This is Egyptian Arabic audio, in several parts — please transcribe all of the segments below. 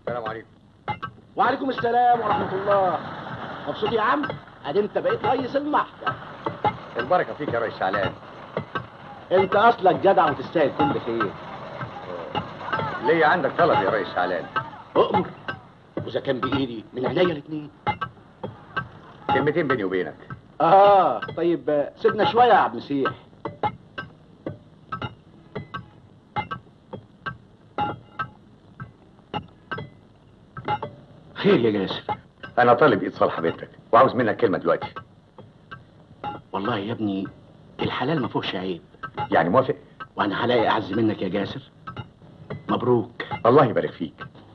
السلام عليكم وعليكم السلام ورحمه الله مبسوط يا عم ادي انت بقيت رئيس المحكمه البركه فيك يا ريس شعلان انت اصلك جدع وتستاهل كل خير ليا عندك طلب يا ريس شعلان اؤمر واذا كان بايدي من عينيا الاثنين كلمتين بيني وبينك اه طيب آه، سيبنا شويه يا عبد المسيح خير يا جاسر انا طالب ايد صالحه بنتك وعاوز منك كلمه دلوقتي والله يا ابني الحلال ما فيهوش عيب يعني موافق وانا هلاقي اعز منك يا جاسر مبروك الله يبارك فيك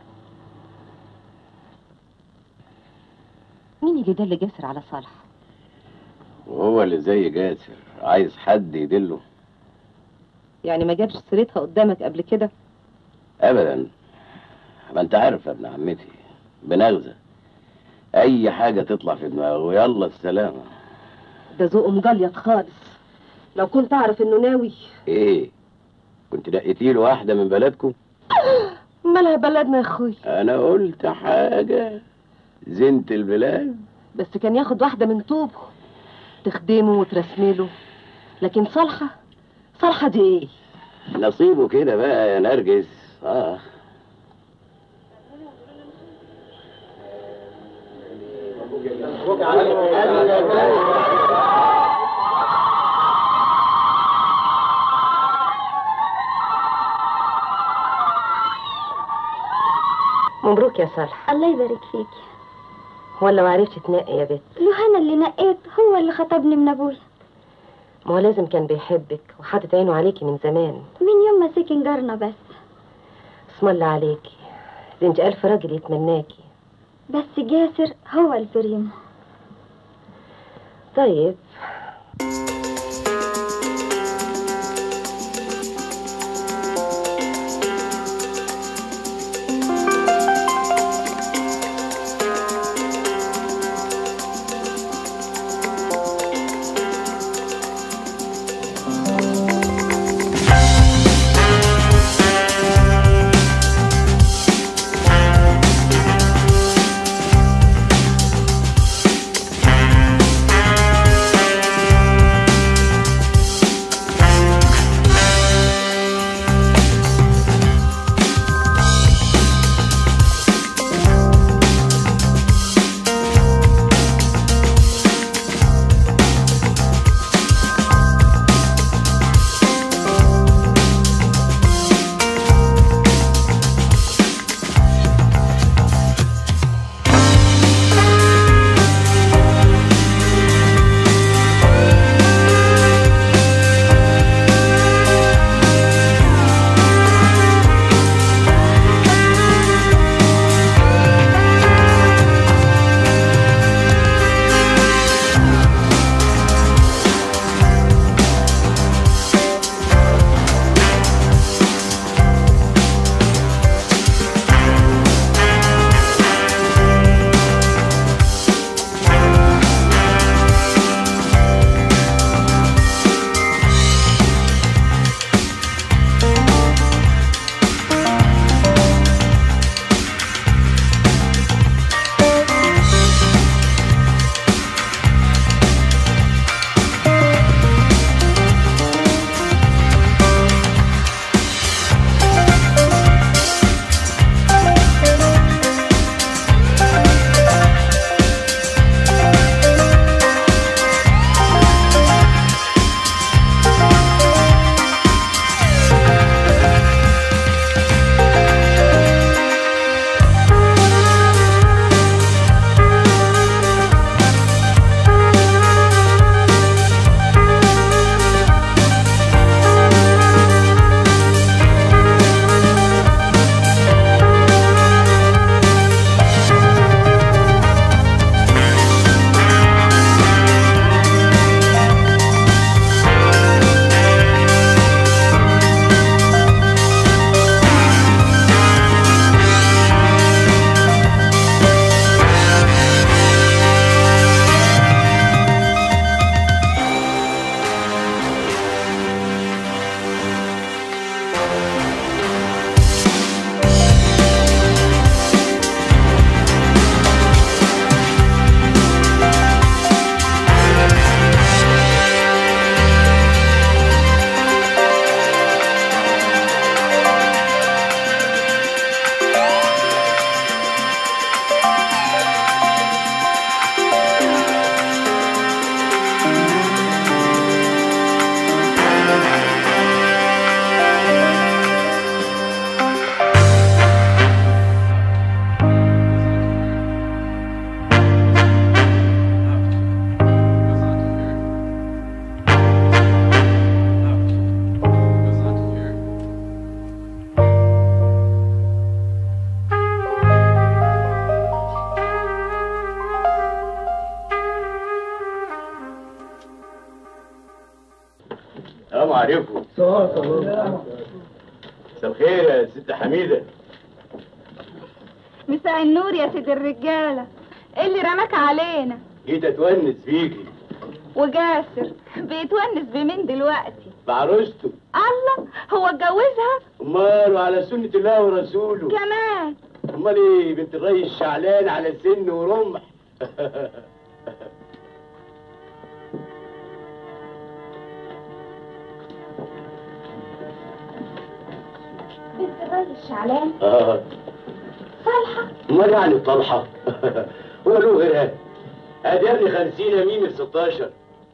مين اللي دل جاسر على صالح وهو اللي زي جاسر عايز حد يدله يعني ما جابش سيرتها قدامك قبل كده ابدا ما انت عارف يا ابن عمتي بنغزة اي حاجة تطلع في دماغه يلا السلامة ده ذوقه مجليط خالص لو كنت اعرف انه ناوي ايه كنت لقيتي له واحدة من بلدكم مالها بلدنا يا اخوي انا قلت حاجة زنت البلاد بس كان ياخد واحده من طوبه تخدمه وترسمله لكن صالحه صالحه دي ايه نصيبه كده بقى يا نرجس اه مبروك يا صالحه الله يبارك فيك ولا ما عرفتش تنقي يا بنت له انا اللي نقيت هو اللي خطبني من ابويا ما هو لازم كان بيحبك وحاطط عينه عليكي من زمان من يوم ما سكن جارنا بس اسم الله عليكي ده انت الف راجل يتمناكي بس جاسر هو البريم طيب مساء الخير يا ست حميده مساء النور يا سيد الرجالة إيه اللي رماك علينا جيت اتونس فيكي وجاسر بيتونس بمين دلوقتي بعروسته الله هو اتجوزها امال وعلى سنه الله ورسوله كمان امال ايه بنت الريس شعلان على سن ورمح بنت الراجل شعلان اه صالحة امال يعني طلحه هو له غيرها ادي يا ابني 50 يمين ب 16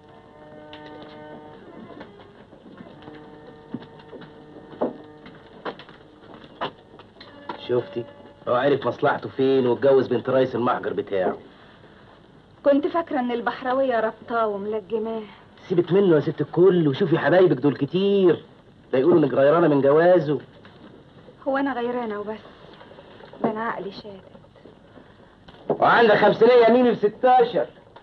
شفتي هو عرف مصلحته فين واتجوز بنت رئيس المحجر بتاعه كنت فاكرة إن البحراوية ربطاه وملجماه سيبك منه يا ست الكل وشوفي حبايبك دول كتير ده يقولوا انك غيرانه من جوازه هو أنا غيرانة وبس ده أنا عقلي شادد وعندك خمسينية يمين ب 16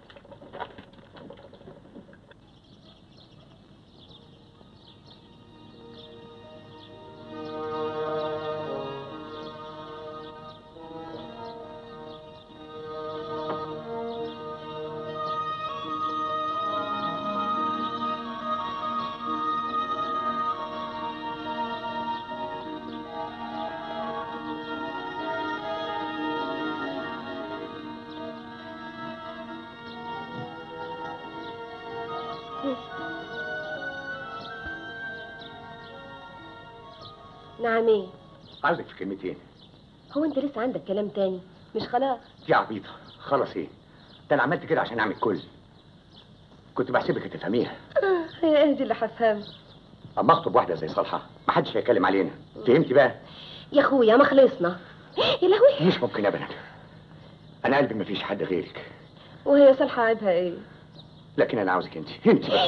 نعم ايه عايزك في كلمتين هو انت لسه عندك كلام تاني مش خلاص دي عبيطه خلص ايه ده انا عملت كده عشان اعمل كل كنت بحسبك هتفهميها هي ايه دي اللي هفهمها اما اخطب واحده زي صالحه محدش هيتكلم علينا فهمتي بقى يا اخويا ما خلصنا يا لهوي مش ممكن ابدا انا قلبي مفيش حد غيرك وهي صالحة عيبها ايه لكن انا عاوزك انت انت بس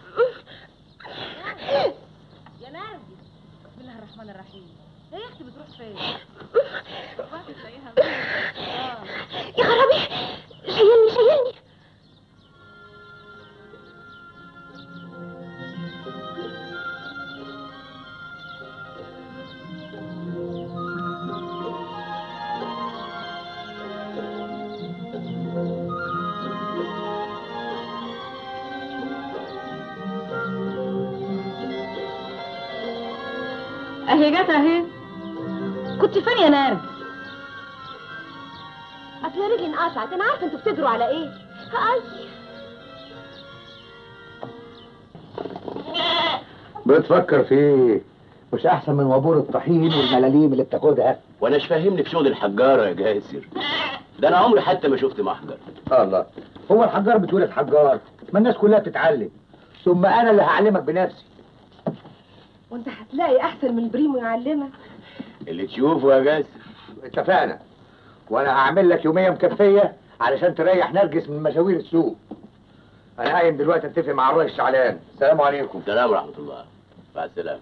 يا نرجس بسم الله الرحمن الرحيم هي يا اختي بتروح فين يا خرابي شيلني شيلني أهي جت أهي كنت فين يا نرجس اصل رجلي انقطعت انا عارفه انتوا بتجروا على ايه هاي بتفكر في ايه مش احسن من وابور الطحين والملاليم اللي بتاخدها وانا مش فاهمني في شغل الحجاره يا جاسر ده انا عمري حتى ما شفت محجر الله هو الحجار بتولد حجار ما الناس كلها بتتعلم ثم انا اللي هعلمك بنفسي وانت هتلاقي احسن من بريمو يعلمك اللي تشوفه يا جاسر اتفقنا وانا هعمل لك يوميه مكفيه علشان تريح نرجس من مشاوير السوق انا قايم دلوقتي اتفق مع الرئيس شعلان السلام عليكم السلام ورحمه الله مع السلامه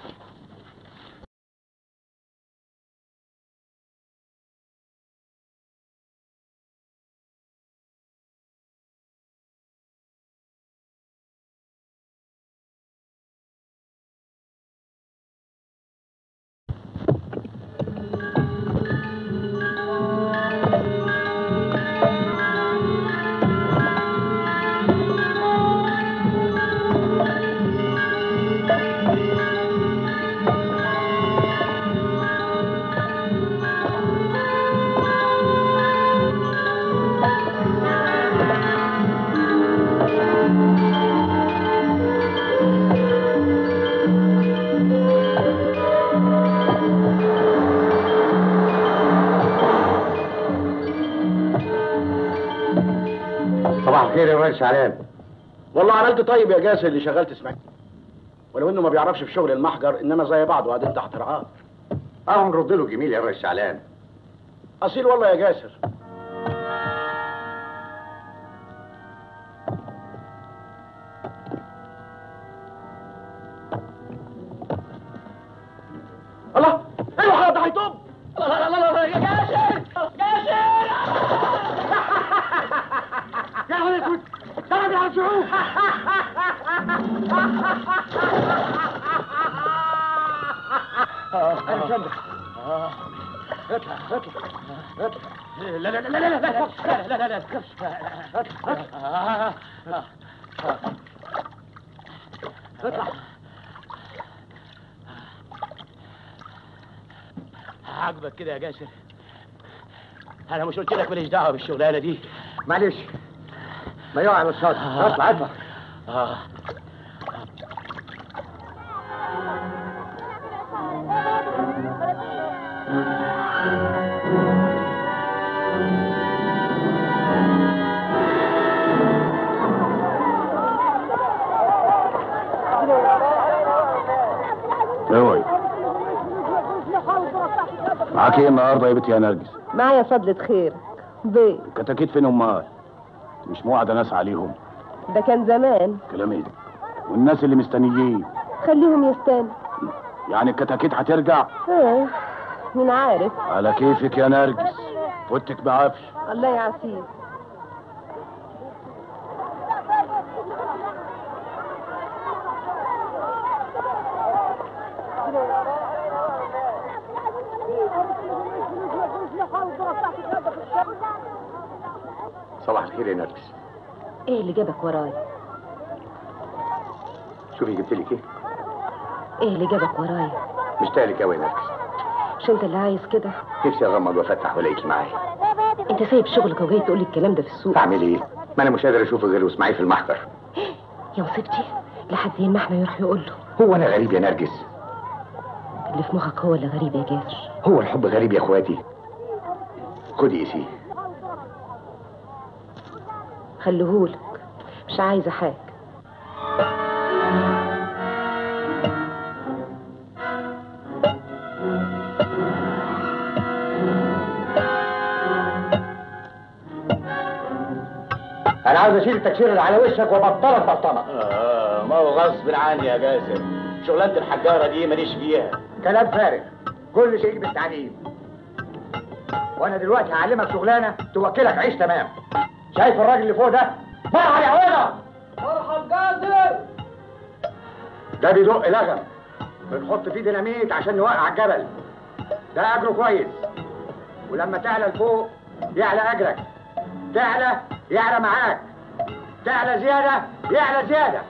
صباح الخير يا رئيس شعلان والله عملت طيب يا جاسر اللي شغال تسمعني ولو انه ما بيعرفش في شغل المحجر انما زي بعض وقاعدين تحت رعاه اه نرد له جميل يا رئيس شعلان اصيل والله يا جاسر الله ايوه ده هيطب لا لا لا لا يا جاسر جاسر يا نهار اسود ده ما بيعرفش يعوم انا جنبك اطلع اطلع اطلع لا لا لا لا لا لا لا لا لا لا اطلع عاجبك كده يا جاسر انا مش قلت لك ماليش دعوه بالشغلانه دي معلش ما يقع على الشاطئ اطلع اطلع اه اوعي معاك ايه النهارده يا بنتي يا نرجس معايا فضلة خير بيت كتاكيت فين امال مش موعده ناس عليهم ده كان زمان كلام ايه ده والناس اللي مستنيين خليهم يستنوا يعني الكتاكيت هترجع آه، مين عارف على كيفك يا نرجس فوتك بعافيه الله يعافيك صباح الخير يا نرجس ايه اللي جابك ورايا شوفي جبت لك ايه ايه اللي جابك ورايا مشتاق لك قوي يا نرجس مش انت اللي عايز كده نفسي اغمض وافتح والاقيك معايا انت سايب شغلك وجاي تقولي الكلام ده في السوق اعمل ايه ما انا مش قادر اشوفه غير واسمعيه في المحضر يا مصيبتي لحد زين ما احنا يروح يقول له هو انا غريب يا نرجس اللي في مخك هو اللي غريب يا جاسر هو الحب غريب يا اخواتي خدي قيسيه خليهولك مش عايزه حاجه انا عاوز اشيل التكسير اللي على وشك وبطلك بطنك اه ما هو غصب عني يا جاسر شغلانه الحجاره دي ماليش فيها كلام فارغ كل شيء بالتعليم وانا دلوقتي هعلمك شغلانه توكلك عيش تمام شايف الراجل اللي فوق ده مرحب يا عوضه مرحب جاسر ده بيدق لغم بنحط فيه ديناميت عشان نوقع الجبل ده اجره كويس ولما تعلى لفوق يعلى اجرك تعلى يعلى معاك تعلى زياده يعلى زياده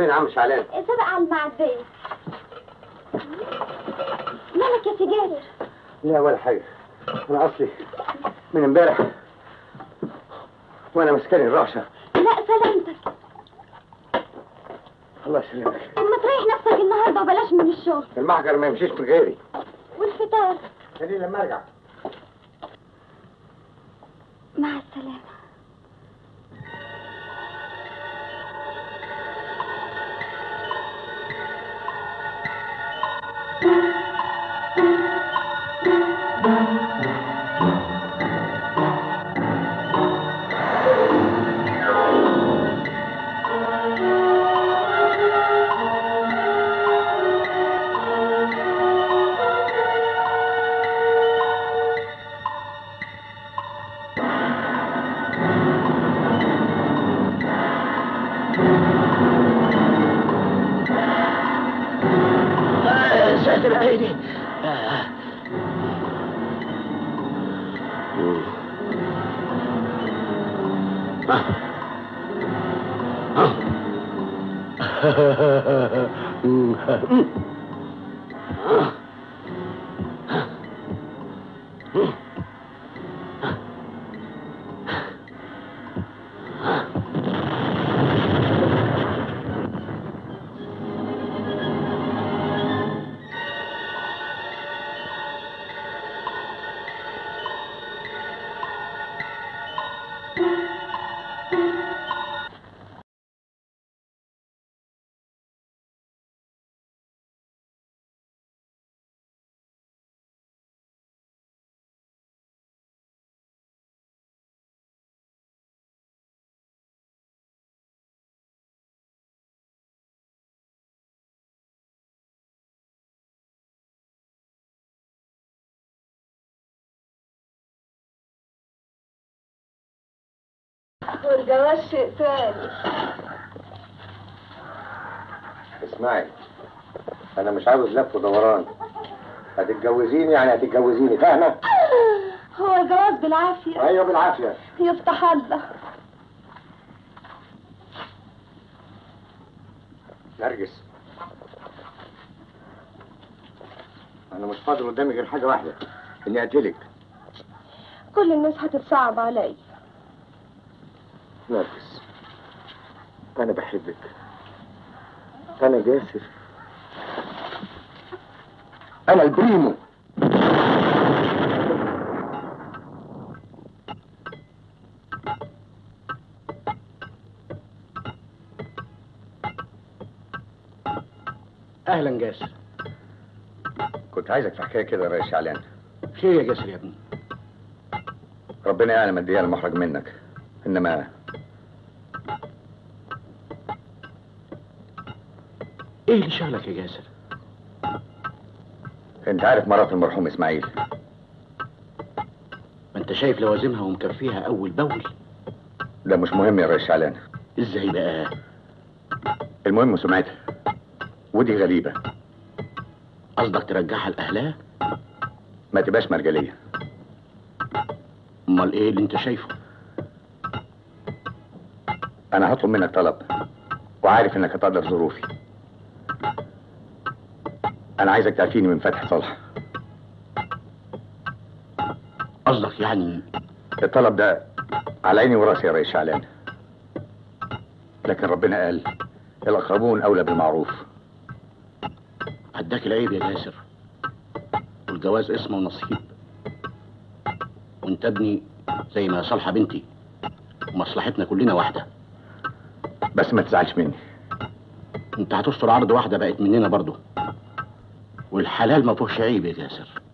فين يا عم شعلان سبق على المعدية مالك يا سجاد لا ولا حاجه انا اصلي من امبارح وانا مسكني الرعشه لا سلامتك الله يسلمك طب ما تريح نفسك النهارده وبلاش من الشغل المحجر ما يمشيش من غيري والفطار خليه لما ارجع مع السلامة ساتر عيني والجواز شيء تاني اسمعي انا مش عاوز لف ودوران هتتجوزيني يعني هتتجوزيني فاهمه هو الجواز بالعافية ايوه بالعافيه يفتح الله نرجس انا مش فاضل قدامي غير حاجه واحده اني اقتلك كل الناس هتتصعب علي نرجس انا بحبك انا جاسر انا البريمو اهلا جاسر كنت عايزك في حكايه كده يا ريس شعلان خير يا جاسر يا ابني ربنا يعلم قد ايه المحرج منك انما ايه اللي شغلك يا جاسر انت عارف مرات المرحوم اسماعيل ما انت شايف لوازمها ومكفيها اول باول ده مش مهم يا ريس شعلان ازاي بقى المهم سمعتها ودي غريبه قصدك ترجعها لاهلها ما تبقاش مرجليه امال ايه اللي انت شايفه انا هطلب منك طلب وعارف انك هتقدر ظروفي انا عايزك تعفيني من فتح صالح قصدك يعني الطلب ده على عيني وراسي يا ريس شعلان لكن ربنا قال الاقربون اولى بالمعروف عداك العيب يا جاسر والجواز اسمه ونصيب وانت ابني زي ما صالحة بنتي ومصلحتنا كلنا واحدة بس ما تزعلش مني انت هتستر عرض واحدة بقت مننا برضو والحلال ما فيهوش عيب يا جاسر